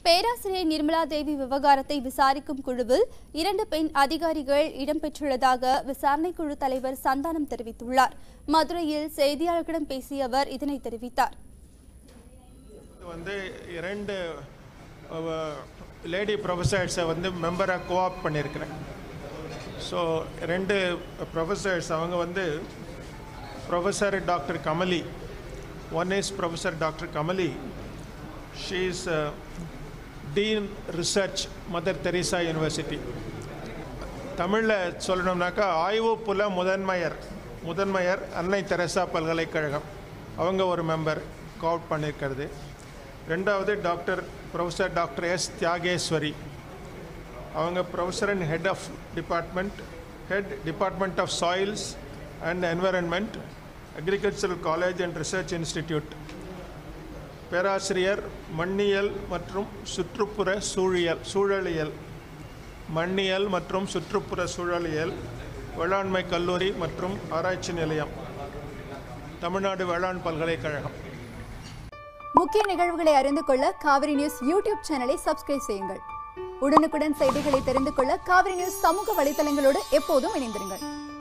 பேராசிரியர் நிர்மலா தேவி விவகாரத்தை விசாரிக்கும் குழுவில் இரண்டு பெண் அதிகாரிகள் இடம்பெற்றுள்ளதாக விசாரணை குழு தலைவர் சந்தானம் தெரிவித்துள்ளார் மதுரையில் செய்தியாளர்களிடம் பேசிய அவர் இதனை தெரிவித்தார் வந்து இரண்டு லேடி ப்ரொஃபஸர்ஸை வந்து மெம்பராக கோஆப் பண்ணியிருக்கிறேன் ஸோ ரெண்டு ப்ரொஃபஸர்ஸ் அவங்க வந்து professor doctor Kamali one is professor doctor Kamali she is dean research Mother Teresa University தமிழில் சொல்லணும்னாக்கா ஆய்வு புல முதன்மையர் முதன்மையர் அன்னை தெரசா பல்கலைக்கழகம் அவங்க ஒரு மெம்பர் கோஆப்ட் பண்ணியிருக்கிறது ரெண்டாவது doctor professor doctor S Thiyageswari அவங்க professor and head of department head department of soils and environment agricultural college and research institute பேராசிரியர் மண்ணியல் மற்றும் சுற்றுப்புற சூழியல் சூழலியல் மண்ணியல் மற்றும் சுற்றுப்புற சூழலியல் வேளாண்மை கல்லூரி மற்றும் ஆராய்ச்சி நிலையம் தமிழ்நாடு வேளாண் பல்கலைக்கழகம் முக்கிய நிகழ்வுகளை அறிந்து கொள்ள காவிரி நியூஸ் யூடியூப் சேனலை சப்ஸ்கிரைப் செய்யுங்கள் உடனுக்குடன் செய்திகளை தெரிந்து கொள்ள காவிரி நியூஸ் சமூக வலைதளங்களோடு எப்போதும் இணைந்திருங்கள்